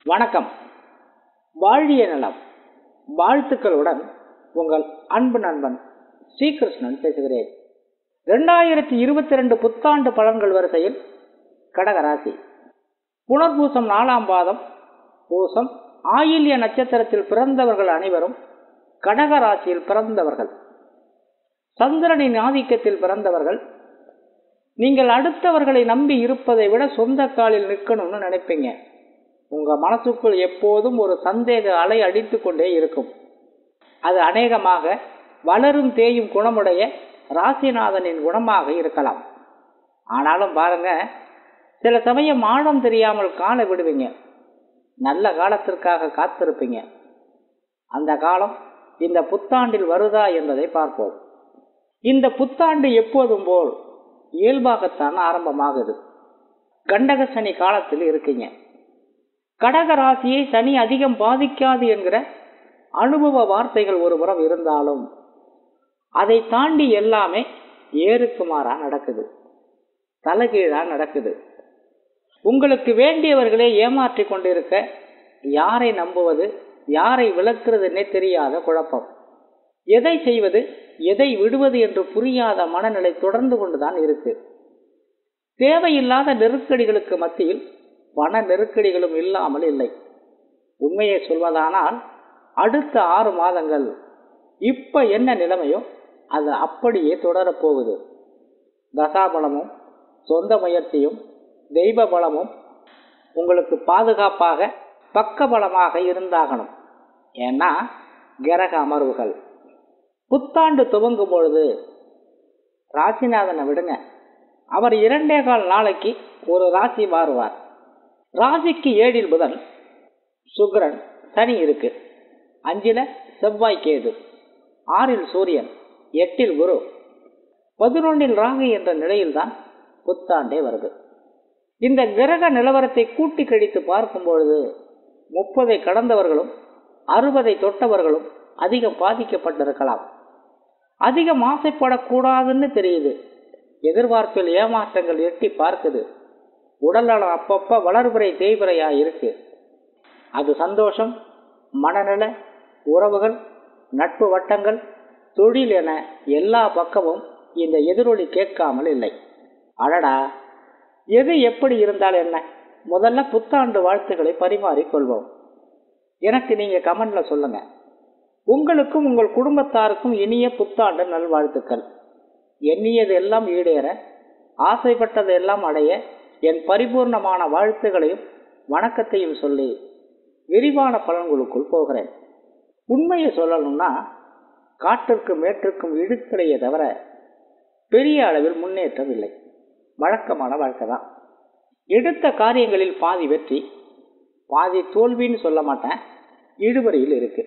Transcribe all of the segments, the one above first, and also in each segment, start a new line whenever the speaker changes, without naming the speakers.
வணக்கம் வாழிய நலம் வாழ்த்துக்களுடன் உங்கள் அன்பு நண்பன் ஸ்ரீகிருஷ்ணன் பேசுகிறேன் ரெண்டாயிரத்தி இருபத்தி ரெண்டு புத்தாண்டு பலன்கள் வரிசையில் கடகராசி புனர்பூசம் நாலாம் பாதம் பூசம் ஆயில்ய நட்சத்திரத்தில் பிறந்தவர்கள் அனைவரும் கடகராசியில் பிறந்தவர்கள் சந்திரனின் ஆதிக்கத்தில் பிறந்தவர்கள் நீங்கள் அடுத்தவர்களை நம்பி இருப்பதை விட சொந்த காலில் நிற்கணும்னு நினைப்பீங்க உங்க மனசுக்குள் எப்போதும் ஒரு சந்தேக அலை அடித்து கொண்டே இருக்கும் அது அநேகமாக வளரும் தேயும் குணமுடைய ராசிநாதனின் குணமாக இருக்கலாம் ஆனாலும் பாருங்க சில சமயம் ஆழம் தெரியாமல் கால விடுவீங்க நல்ல காலத்திற்காக காத்திருப்பீங்க அந்த காலம் இந்த புத்தாண்டில் வருதா என்பதை பார்ப்போம் இந்த புத்தாண்டு எப்போதும் போல் இயல்பாகத்தான் ஆரம்பமாகுது கண்டக சனி காலத்தில் இருக்கீங்க கடக ராசியை சனி அதிகம் பாதிக்காது என்கிற அனுபவ வார்த்தைகள் ஒரு புறம் இருந்தாலும் அதை தாண்டி எல்லாமே ஏறுக்குமாறா நடக்குது தலைகீழா நடக்குது உங்களுக்கு வேண்டியவர்களே ஏமாற்றி கொண்டிருக்க யாரை நம்புவது யாரை விளக்குறதுன்னே தெரியாத குழப்பம் எதை செய்வது எதை விடுவது என்று புரியாத மனநிலை தொடர்ந்து கொண்டுதான் இருக்கு தேவையில்லாத நெருக்கடிகளுக்கு மத்தியில் பண நெருக்கடிகளும் இல்லாமல் இல்லை உண்மையை சொல்வதானால் அடுத்த ஆறு மாதங்கள் இப்ப என்ன நிலைமையோ அது அப்படியே தொடரப்போகுது தசாபலமும் சொந்த முயற்சியும் தெய்வ பலமும் உங்களுக்கு பாதுகாப்பாக பக்கபலமாக இருந்தாகணும் ஏன்னா கிரக அமர்வுகள் புத்தாண்டு துவங்கும் பொழுது ராசிநாதனை விடுங்க அவர் இரண்டே கால் நாளைக்கு ஒரு ராசி மாறுவார் ராசிக்கு ஏழில் புதன் சுக்ரன் சனி இருக்கு அஞ்சில செவ்வாய் கேது ஆறில் சூரியன் எட்டில் குரு பதினொன்னில் ராகு என்ற நிலையில்தான் புத்தாண்டே வருது இந்த கிரக நிலவரத்தை கூட்டி கழித்து பார்க்கும் பொழுது முப்பதை கடந்தவர்களும் அறுபதை தொட்டவர்களும் அதிகம் பாதிக்கப்பட்டிருக்கலாம் அதிகம் ஆசைப்படக்கூடாதுன்னு தெரியுது எதிர்பார்ப்பில் ஏமாற்றங்கள் எட்டி பார்க்குது உடல்நலம் அப்பப்ப வளர்பிறை தேய்பிறையா இருக்கு அது சந்தோஷம் மனநல உறவுகள் நட்பு வட்டங்கள் தொழில் என எல்லா பக்கமும் இந்த எதிரொலி கேட்காமல் இல்லை அடடா எது எப்படி இருந்தால் என்ன முதல்ல புத்தாண்டு வாழ்த்துக்களை பரிமாறிக்கொள்வோம் எனக்கு நீங்க கமெண்ட்ல சொல்லுங்க உங்களுக்கும் உங்கள் குடும்பத்தாருக்கும் இனிய புத்தாண்டு நல்வாழ்த்துக்கள் எண்ணியது எல்லாம் ஈடேற ஆசைப்பட்டது எல்லாம் அடைய என் பரிபூர்ணமான வாழ்த்துகளையும் வணக்கத்தையும் சொல்லி விரிவான பலன்களுக்குள் போகிறேன் உண்மையை சொல்லணும்னா காற்றுக்கும் மேற்றுக்கும் இழுக்கலையே தவிர பெரிய அளவில் முன்னேற்றம் இல்லை வழக்கமான வாழ்க்கை தான் எடுத்த காரியங்களில் பாதி வெற்றி பாதி தோல்வின்னு சொல்ல மாட்டேன் இழுபறியில் இருக்கு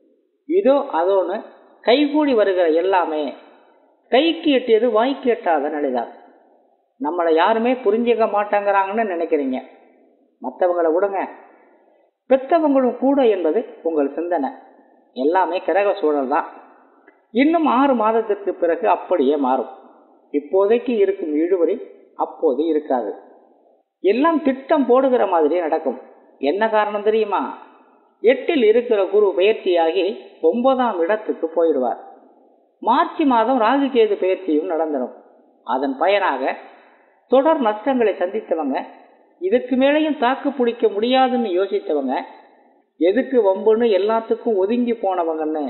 இதோ அதோன்னு கைகூடி வருகிற எல்லாமே கைக்கு எட்டியது வாய்க்கு எட்டாத நிலைதான் நம்மளை யாருமே புரிஞ்சுக்க மாட்டாங்கிறாங்கன்னு நினைக்கிறீங்க மற்றவங்களை விடுங்க பெத்தவங்களும் கூட என்பது உங்கள் சிந்தனை எல்லாமே கிரக சூழல் தான் இன்னும் ஆறு மாதத்திற்கு பிறகு அப்படியே மாறும் இப்போதைக்கு இருக்கும் இழுவரி அப்போது இருக்காது எல்லாம் திட்டம் போடுகிற மாதிரி நடக்கும் என்ன காரணம் தெரியுமா எட்டில் இருக்கிற குரு பயிற்சியாகி ஒன்பதாம் இடத்துக்கு போயிடுவார் மார்ச் மாதம் ராகு கேது பயிற்சியும் நடந்துடும் அதன் பயனாக தொடர் நஷ்டங்களை சந்தித்தவங்க இதுக்கு மேலேயும் தாக்கு பிடிக்க முடியாதுன்னு யோசித்தவங்க எதுக்கு வம்புன்னு எல்லாத்துக்கும் ஒதுங்கி போனவங்கன்னு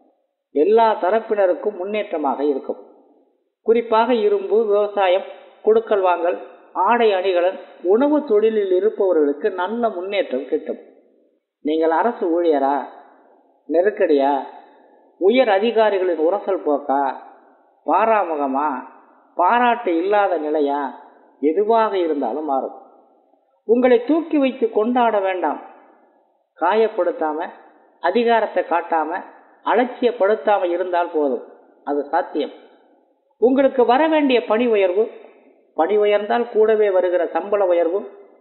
எல்லா தரப்பினருக்கும் முன்னேற்றமாக இருக்கும் குறிப்பாக இரும்பு விவசாயம் கொடுக்கல் வாங்கல் ஆடை அணிகலன் உணவு தொழிலில் இருப்பவர்களுக்கு நல்ல முன்னேற்றம் கிட்டும் நீங்கள் அரசு ஊழியரா நெருக்கடியா உயர் அதிகாரிகளின் உரசல் போக்கா பாராமுகமா பாராட்டு இல்லாத நிலையா எதுவாக இருந்தாலும் மாறும் உங்களை தூக்கி வைத்து கொண்டாட வேண்டாம் காயப்படுத்தாம அதிகாரத்தை காட்டாம அலட்சியப்படுத்தாம இருந்தால் போதும் அது சாத்தியம் உங்களுக்கு வர வேண்டிய பணி உயர்வு பணி உயர்ந்தால் கூடவே வருகிற சம்பள உயர்வு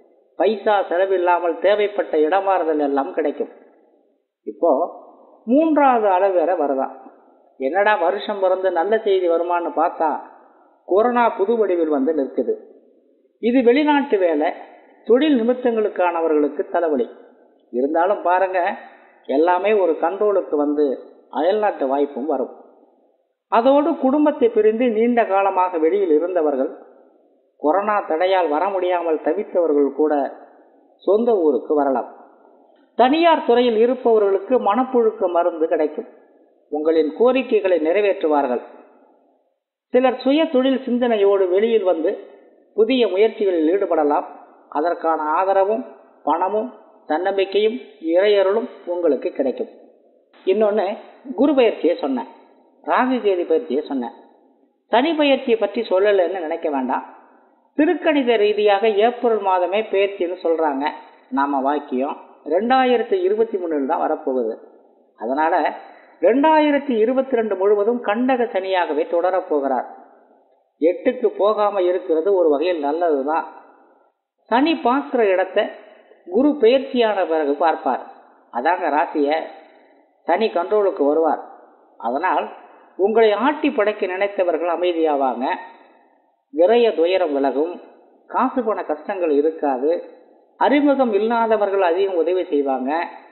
பைசா செலவில்லாமல் தேவைப்பட்ட இடமாறுதல் எல்லாம் கிடைக்கும் இப்போ மூன்றாவது அளவு வேற வருதான் என்னடா வருஷம் பிறந்து நல்ல செய்தி வருமானு பார்த்தா கொரோனா புது வடிவில் வந்து நிற்குது இது வெளிநாட்டு வேலை தொழில் நிமித்தங்களுக்கானவர்களுக்கு தலைவலி இருந்தாலும் பாருங்க எல்லாமே ஒரு கண்ட்ரோலுக்கு வந்து அயல்நாட்டு வாய்ப்பும் வரும் அதோடு குடும்பத்தை பிரிந்து நீண்ட காலமாக வெளியில் இருந்தவர்கள் கொரோனா தடையால் வர முடியாமல் தவித்தவர்கள் கூட சொந்த ஊருக்கு வரலாம் தனியார் துறையில் இருப்பவர்களுக்கு மனப்புழுக்க மருந்து கிடைக்கும் உங்களின் கோரிக்கைகளை நிறைவேற்றுவார்கள் சிலர் சுய தொழில் சிந்தனையோடு வெளியில் வந்து புதிய முயற்சிகளில் ஈடுபடலாம் அதற்கான ஆதரவும் பணமும் தன்னம்பிக்கையும் இறையருளும் உங்களுக்கு கிடைக்கும் இன்னொன்று குரு பயிற்சியை சொன்னேன் ராகு கேதி பயிற்சியை சொன்னேன் சனி பயிற்சியை பற்றி சொல்லலைன்னு நினைக்க வேண்டாம் திருக்கணித ரீதியாக ஏப்ரல் மாதமே பயிற்சின்னு சொல்கிறாங்க நாம வாக்கியம் ரெண்டாயிரத்தி இருபத்தி மூணில் தான் வரப்போகுது அதனால் ரெண்டாயிரத்தி இருபத்தி ரெண்டு முழுவதும் கண்டக சனியாகவே தொடரப்போகிறார் எட்டுக்கு போகாமல் இருக்கிறது ஒரு வகையில் நல்லது தான் சனி பார்க்குற இடத்த குரு பயிற்சியான பிறகு பார்ப்பார் அதாங்க ராசியை சனி கண்ட்ரோலுக்கு வருவார் அதனால் உங்களை ஆட்டி படைக்க நினைத்தவர்கள் அமைதியாவாங்க விரய துயரம் விலகும் காசு பண கஷ்டங்கள் இருக்காது அறிமுகம் இல்லாதவர்கள் அதிகம் உதவி செய்வாங்க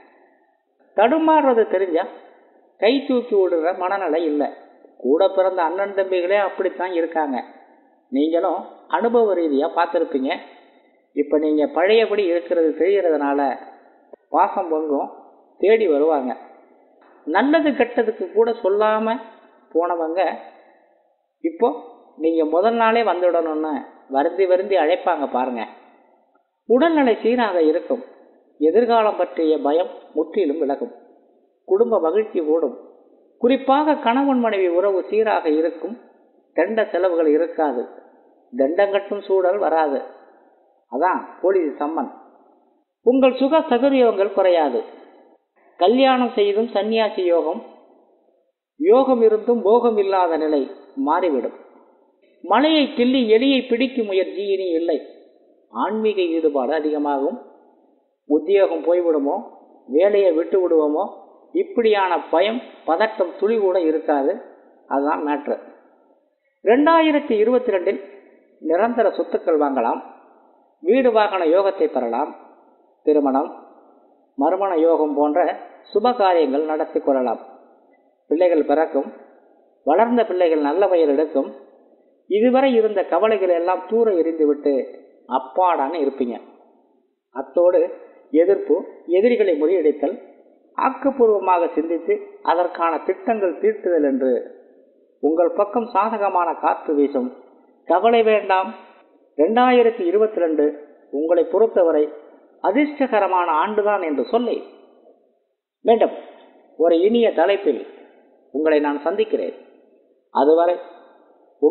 தடுமாறுறது தெரிஞ்சா கை தூக்கி விடுற மனநிலை இல்லை கூட பிறந்த அண்ணன் தம்பிகளே அப்படித்தான் இருக்காங்க நீங்களும் அனுபவ ரீதியாக பார்த்துருப்பீங்க இப்போ நீங்கள் பழையபடி இருக்கிறது தெரிகிறதுனால பாசம் பொங்கும் தேடி வருவாங்க நல்லது கெட்டதுக்கு கூட சொல்லாமல் போனவங்க இப்போ நீங்கள் முதல் நாளே வந்துடணும்னு வருந்தி வருந்தி அழைப்பாங்க பாருங்க உடல்நிலை சீராக இருக்கும் எதிர்காலம் பற்றிய பயம் முற்றிலும் விலகும் குடும்ப மகிழ்ச்சி கூடும் குறிப்பாக கணவன் மனைவி உறவு சீராக இருக்கும் தண்ட செலவுகள் இருக்காது தண்டங்கட்டும் சூழல் வராது அதான் போலீஸ் சம்மன் உங்கள் சுக சகரியோகங்கள் குறையாது கல்யாணம் செய்தும் சந்நியாசி யோகம் யோகம் இருந்தும் போகம் இல்லாத நிலை மாறிவிடும் மலையை கிள்ளி எலியை பிடிக்கும் முயற்சி இனி இல்லை ஆன்மீக ஈடுபாடு அதிகமாகும் உத்தியோகம் போய்விடுமோ வேலையை விட்டு விடுவோமோ இப்படியான பயம் பதட்டம் துளி கூட இருக்காது அதுதான் மேட்ரு ரெண்டாயிரத்தி இருபத்தி ரெண்டில் நிரந்தர சொத்துக்கள் வாங்கலாம் வீடு வாகன யோகத்தை பெறலாம் திருமணம் மறுமண யோகம் போன்ற சுப காரியங்கள் நடத்தி கொள்ளலாம் பிள்ளைகள் பிறக்கும் வளர்ந்த பிள்ளைகள் நல்ல பெயர் எடுக்கும் இதுவரை இருந்த கவலைகள் எல்லாம் தூர எறிந்துவிட்டு அப்பாடான இருப்பீங்க அத்தோடு எதிர்ப்பு எதிரிகளை முறியடித்தல் ஆக்கப்பூர்வமாக சிந்தித்து அதற்கான திட்டங்கள் தீர்த்துதல் என்று உங்கள் பக்கம் சாதகமான காற்று வீசும் கவலை வேண்டாம் ரெண்டாயிரத்தி இருபத்தி ரெண்டு உங்களை பொறுத்தவரை அதிர்ஷ்டகரமான ஆண்டுதான் என்று சொல்லி மீண்டும் ஒரு இனிய தலைப்பில் உங்களை நான் சந்திக்கிறேன் அதுவரை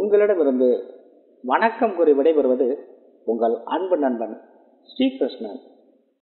உங்களிடமிருந்து வணக்கம் கூறி விடைபெறுவது உங்கள் அன்பு நண்பன் ஸ்ரீகிருஷ்ணன்